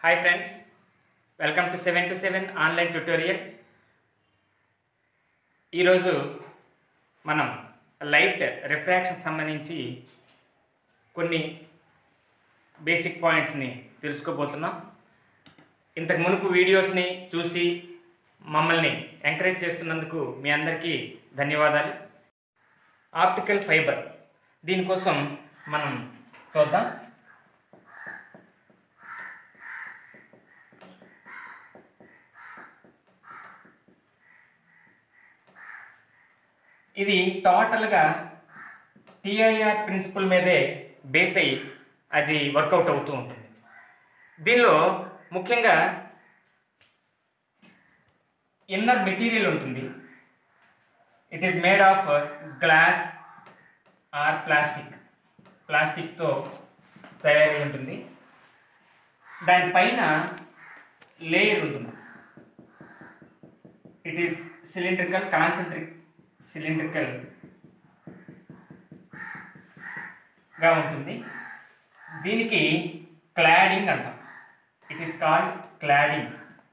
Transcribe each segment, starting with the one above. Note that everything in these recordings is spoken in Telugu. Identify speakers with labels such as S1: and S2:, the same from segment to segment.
S1: hi friends welcome to seven two seven online tutorial ఈరోజు మనం లైట్ రిఫ్రాక్షన్ సంబంధించి కొన్ని బేసిక్ పాయింట్స్ని తెలుసుకోబోతున్నాం ఇంతకు మునుపు వీడియోస్ని చూసి మమ్మల్ని ఎంకరేజ్ చేస్తున్నందుకు మీ అందరికీ ధన్యవాదాలు ఆప్టికల్ ఫైబర్ దీనికోసం మనం చూద్దాం ఇది టోటల్గా టిఐఆర్ ప్రిన్సిపల్ మీదే బేస్ అయ్యి అది వర్కౌట్ అవుతూ ఉంటుంది దీనిలో ముఖ్యంగా ఇన్నర్ మెటీరియల్ ఉంటుంది it is made of glass or plastic ప్లాస్టిక్తో తయారై ఉంటుంది దానిపైన లేయర్ ఉంటుంది it is cylindrical concentric cylindrical గా ఉంటుంది దీనికి క్లాడింగ్ అంటాం it is called cladding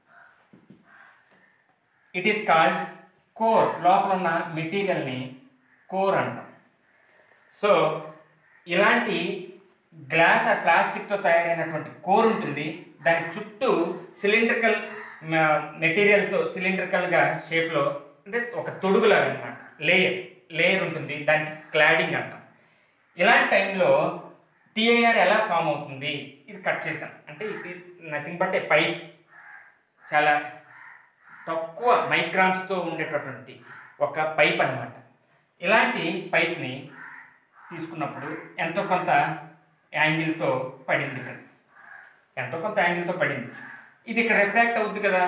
S1: it is called core లోపల ఉన్న మెటీరియల్ని కోర్ అంటాం సో ఇలాంటి గ్లాస్ ఆ ప్లాస్టిక్తో తయారైనటువంటి కోర్ ఉంటుంది దాని చుట్టూ సిలిండ్రికల్ మెటీరియల్తో సిలిండ్రికల్గా షేప్లో అంటే ఒక తొడుగులాగా అనమాట లేయర్ లేయర్ ఉంటుంది దానికి క్లాడింగ్ అంటాం ఇలాంటి టైంలో టిఐఆర్ ఎలా ఫామ్ అవుతుంది ఇది కట్ చేసాం అంటే it is nothing but a pipe చాలా తక్కువ మైక్రాన్స్తో ఉండేటటువంటి ఒక పైప్ అన్నమాట ఇలాంటి పైప్ని తీసుకున్నప్పుడు ఎంతో కొంత యాంగిల్తో పడింది ఇక్కడ ఎంతో కొంత యాంగిల్తో పడింది ఇది ఇక్కడ రిఫ్రాక్ట్ అవుద్ది కదా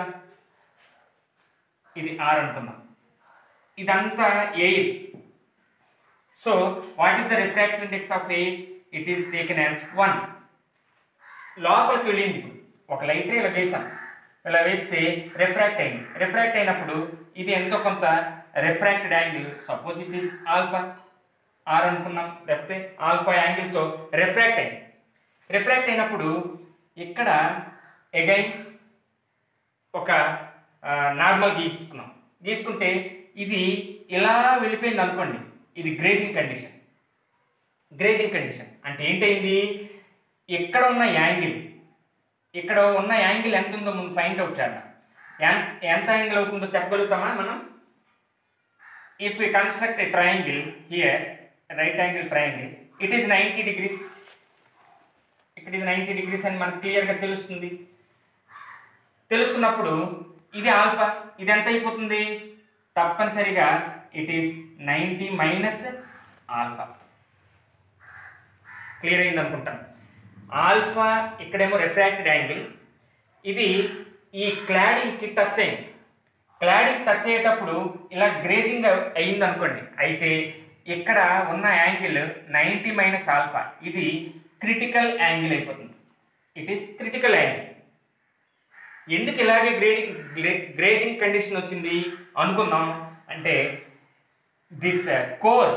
S1: ఇది ఆర్ అనుకున్నాం ఇదంతా air so what is the refractive index of air it is taken as one లోపలికి వెళ్ళింది ఒక లైట్ ఇలా వేసాం ఇలా వేస్తే రిఫ్రాక్ట్ అయింది రిఫ్రాక్ట్ అయినప్పుడు ఇది ఎంతో కొంత refracted angle suppose it is alpha R అనుకున్నాం లేకపోతే ఆల్ఫా యాంగిల్తో రిఫ్రాక్ట్ అయింది రిఫ్రాక్ట్ అయినప్పుడు ఇక్కడ ఎగైన్ ఒక నార్మల్ గీసుకున్నాం గీసుకుంటే ఇది ఇలా వెళ్ళిపోయింది అనుకోండి ఇది గ్రేజింగ్ కండిషన్ గ్రేజింగ్ కండిషన్ అంటే ఏంటైంది ఇక్కడ ఉన్న యాంగిల్ ఇక్కడ ఉన్న యాంగిల్ ఎంత ఉందో ముందు ఫైండ్ అవుట్ చేద్దాం ఎన్- ఎంత యాంగిల్ అవుతుందో చెప్పగలుగుతామా మనం if we construct a triangle here right angle triangle it is ninety degrees ఇక్కడ ఇది నైంటీ డిగ్రీస్ అని మనకు క్లియర్గా తెలుస్తుంది తెలుస్తున్నప్పుడు ఇది ఆల్ఫా ఇది ఎంత అయిపోతుంది తప్పనిసరిగా it is ninety minus alpha clear అయింది అనుకుంటాను ఆల్ఫా ఇక్కడేమో రిఫ్రాక్టెడ్ యాంగిల్ ఇది ఈ క్లాడింగ్కి టచ్ అయింది క్లాడింగ్ టచ్ అయ్యేటప్పుడు ఇలా గ్రేజింగ్ అయింది అనుకోండి అయితే ఇక్కడ ఉన్న యాంగిల్ నైంటీ మైనస్ ఆల్ఫా ఇది క్రిటికల్ యాంగిల్ అయిపోతుంది ఇట్ ఈస్ క్రిటికల్ యాంగిల్ ఎందుకు ఇలాగే గ్రేడింగ్ గ్రేజింగ్ కండిషన్ వచ్చింది అనుకుందాం అంటే this core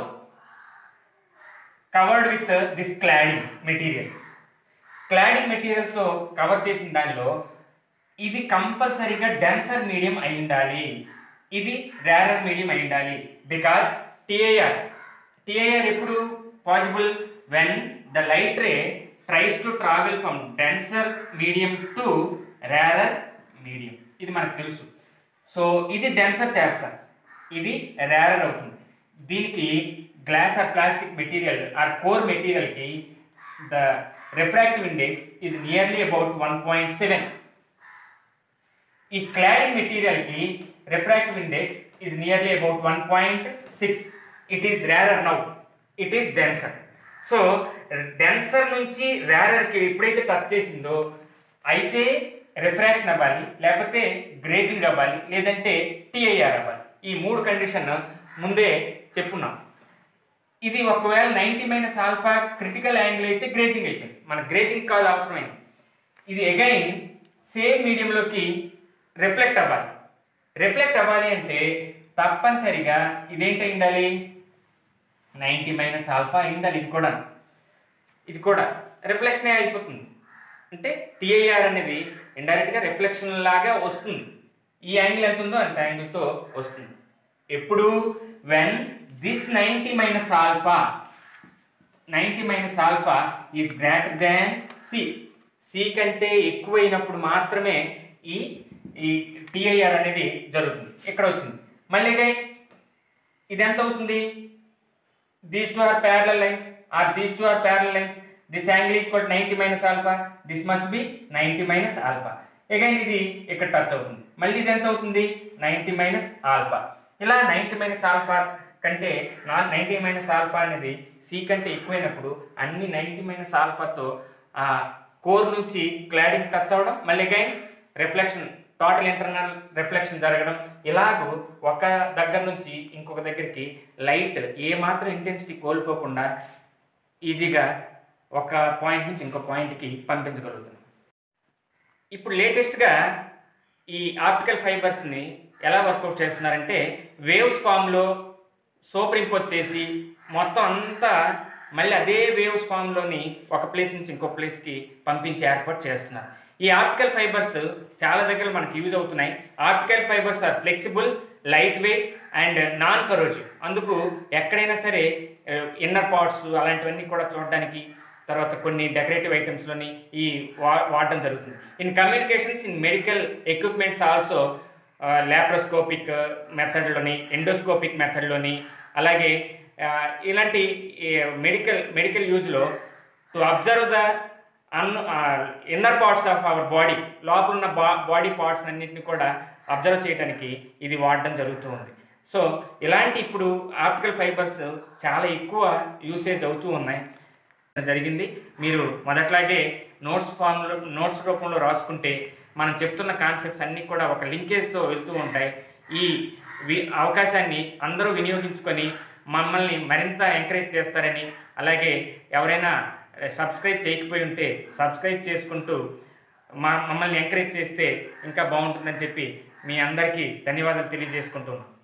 S1: covered with this cladding material cladding మెటీరియల్తో కవర్ చేసిన దానిలో ఇది కంపల్సరీగా డెన్సర్ మీడియం అయి ఉండాలి ఇది రేరర్ మీడియం అయి ఉండాలి బికాస్ టిఐఆర్ టిఐఆర్ ఎప్పుడు possible when the light ray tries to travel from denser medium to rarer medium ఇది మనకు తెలుసు సో ఇది డెన్సర్ చేస్తారు ఇది రేరర్ అవుతుంది దీనికి glass or plastic material or core మెటీరియల్కి the refractive index is nearly about one point seven ఈ క్లాడింగ్ మెటీరియల్కి refractive index is nearly about one point six it is rarer now it is denser so denser నుంచి రేరర్కి ఎప్పుడైతే టచ్ చేసిందో అయితే రిఫ్రాక్షన్ అవ్వాలి లేకపోతే గ్రేజింగ్ అవ్వాలి లేదంటే టిఐఆర్ అవ్వాలి ఈ మూడు కండిషన్ ముందే చెప్పున్నాం ఇది ఒకవేళ ninety minus alpha critical angle అయితే గ్రేజింగ్ అయిపోయింది మన గ్రేజింగ్ కాదు అవసరమైంది ఇది అగైన్ సేమ్ మీడియంలోకి రిఫ్లెక్ట్ అవ్వాలి రిఫ్లెక్ట్ అవ్వాలి అంటే తప్పనిసరిగా ఇదేంటి అయి ఉండాలి నైంటీ మైనస్ ఆల్ఫా అయి ఉండాలి ఇది కూడా ఇది కూడా రిఫ్లెక్షనే అయిపోతుంది అంటే టిఐఆర్ అనేది ఇండైరెక్ట్గా రిఫ్లెక్షన్ లాగా వస్తుంది ఈ యాంగిల్ ఎంత ఉందో అంత యాంగిల్తో వస్తుంది ఎప్పుడు when this ninety minus alpha ninety minus alpha is greater than C C కంటే ఎక్కువైనప్పుడు మాత్రమే ఈ ఈ టిఐఆర్ అనేది జరుగుతుంది ఇక్కడ వచ్చింది మళ్ళీ again, ఇది ఎంత అవుతుంది these two are parallel lines or these two are parallel lines this angle equal to 90 minus alpha this must be 90 minus alpha again ఇది ఇక్కడ టచ్ అవుతుంది మళ్ళీ ఇది ఎంత అవుతుంది 90 మైనస్ ఆల్ఫా ఇలా 90 మైనస్ ఆల్ఫా కంటే నా 90 మైనస్ ఆల్ఫా అనేది సి కంటే ఎక్కువైనప్పుడు అన్ని 90 మైనస్ ఆల్ఫాతో ఆ కోర్ నుంచి క్లాడింగ్ టచ్ అవ్వడం మళ్ళీ again reflection total internal reflection జరగడం ఇలాగూ ఒక దగ్గర నుంచి ఇంకొక దగ్గరికి లైట్ ఏ మాత్రం ఇంటెన్సిటీ కోల్పోకుండా ఈజీగా ఒక పాయింట్ నుంచి ఇంకో పాయింట్కి పంపించగలుగుతుంది ఇప్పుడు లేటెస్ట్గా ఈ ఆప్టికల్ ఫైబర్స్ని ఎలా వర్కౌట్ చేస్తున్నారంటే వేవ్స్ ఫామ్లో సూపర్ ఇంపోజ్ చేసి మొత్తం అంతా మళ్ళీ అదే వేవ్స్ ఫామ్లోని ఒక ప్లేస్ నుంచి ఇంకో ప్లేస్కి పంపించి ఏర్పాటు చేస్తున్నారు ఈ ఆప్టికల్ ఫైబర్స్ చాలా దగ్గర మనకి యూజ్ అవుతున్నాయి optical fibres are flexible light weight and non corrosive అందుకు ఎక్కడైనా సరే ఇన్నర్ పార్ట్స్ అలాంటివన్నీ కూడా చూడడానికి తర్వాత కొన్ని డెకరేటివ్ ఐటమ్స్లోని ఈ వా వాడడం జరుగుతుంది in communications in medical equipments also laparoscopic మెథడ్లోని ఎండోస్కోపిక్ మెథడ్లోని అలాగే ఆ, ఇలాంటి మెడికల్ మెడికల్ యూజ్లో to observe the an inner parts of our body లోపల ఉన్న బా బాడీ పార్ట్స్ అన్నింటిని కూడా అబ్జర్వ్ చేయడానికి ఇది వాడడం జరుగుతూ ఉంది సో ఇలాంటి ఇప్పుడు ఆప్టికల్ ఫైబర్స్ చాలా ఎక్కువ యూసేజ్ అవుతూ ఉన్నాయి జరిగింది మీరు మొదట్లాగే నోట్స్ ఫామ్లో నోట్స్ రూపంలో రాసుకుంటే మనం చెప్తున్న కాన్సెప్ట్స్ అన్నీ కూడా ఒక లింకేజ్తో వెళ్తూ ఉంటాయి ఈ వి అవకాశాన్ని అందరూ వినియోగించుకొని మమ్మల్ని మరింత ఎంకరేజ్ చేస్తారని అలాగే ఎవరైనా సబ్స్క్రైబ్ చేయకపోయి ఉంటే సబ్స్క్రైబ్ చేసుకుంటూ మా మమ్మల్ని ఎంకరేజ్ చేస్తే ఇంకా బాగుంటుందని చెప్పి మీ అందరికీ ధన్యవాదాలు తెలియజేసుకుంటున్నాను